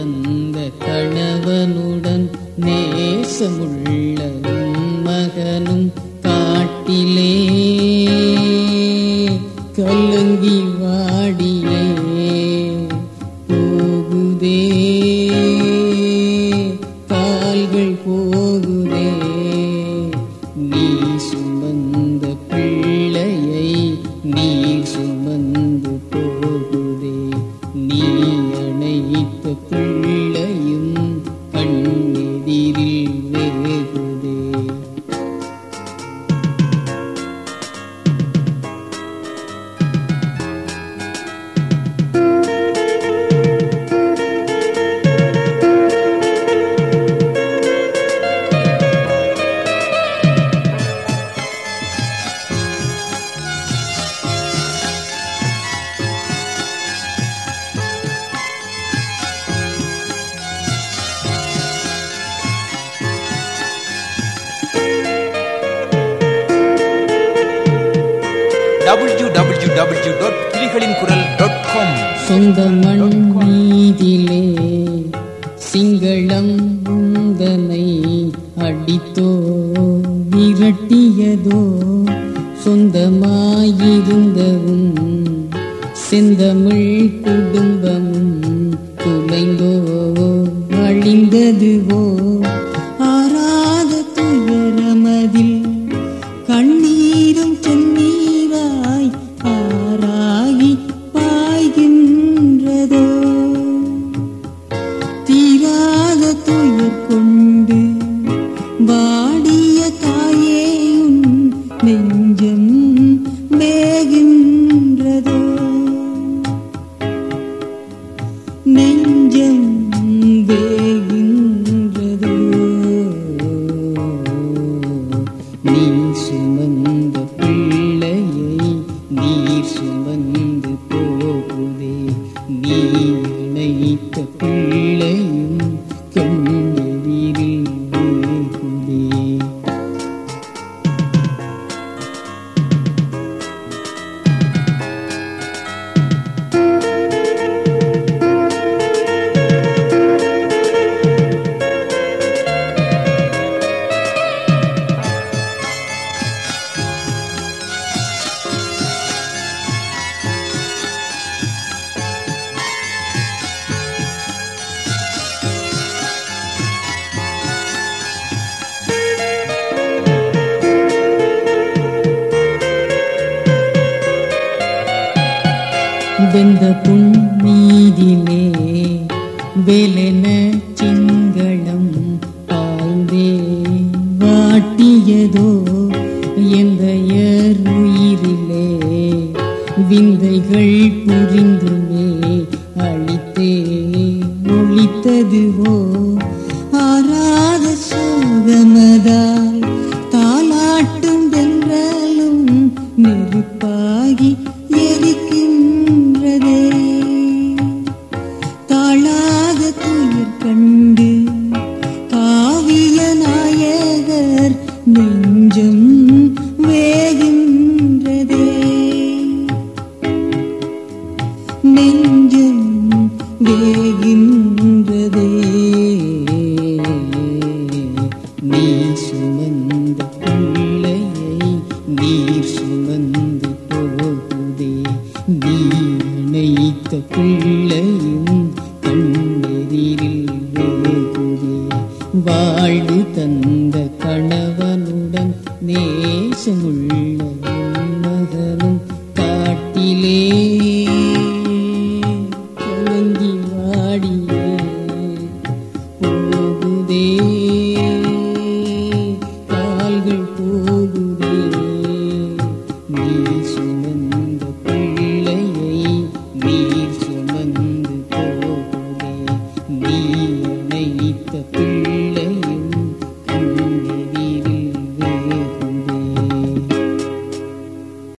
தந்த கணவனுடன் நேசமுள்ள மகனும் காட்டிலே கலங்கி வாடியே போகுதே கால்கள் போகுதே நீ சுமந்த பிள்ளையை நீ சுமந்து போகுதே நீ அணைத்த பிள்ளையும் கண்ணெதிரில் வேகுதே டபிள்யூ டபிள்யூ டபிள்யூ டாட் புலிகளின் குரல் டாட் காம் சொந்த மண் மீதிலே சிங்களம் உந்தனை அடித்தோ விரட்டியதோ சொந்தமாயிருந்தவும் செந்தமிழ் குடும்பமும் குலைந்தோ அழிந்ததுவோ ஆறாத துயரமதில் கண்ணீரும் சென்னீராய் ஆராகி பாய்கின்றதோ தீராத துயர் கொண்டு வாடிய தாயே உன் நெஞ்சம் வேகின்றதோ நெஞ்சம் வேகின்றதோ நீ சுமந்த பிள்ளையை நீர் சுமந்து போகுதே நீ இணைத்த பிள்ளையும் கண்ணெதிரில் வேகுதே வெந்த புண் மீதிலே வெலென சிங்களம் பாய்ந்தே வாட்டியதோ எந்த உயிரிலே விந்தைகள் புரிந்துமே அழித்தே ஒழித்ததுவோ ஆறாத சோகமதாய் தாலாட்டும் வென்றலும் நெருப்பாகி எரிக்கின்றதே தாழாத துயர் கண்டு காவிய நாயகர் நெஞ்சம் வேகின்றதே நெஞ்சம் வேகின்றதே நீ சுமந்த பிள்ளையை நீர் சுமந்து போகுதே நீ அணைத்த பிள்ளையும் கண்ணெதிரில் வேகுதே வாழ்வு தந்த கணவனுடன் நேசமுள்ள உன் மகனும் காட்டிலே கலங்கி வாடியே போகுதே கால்கள் போகுதே நீ சுமந்த பிள்ளையை நீர் சுமந்து போகுதே நீ அணைத்த பிள்ளை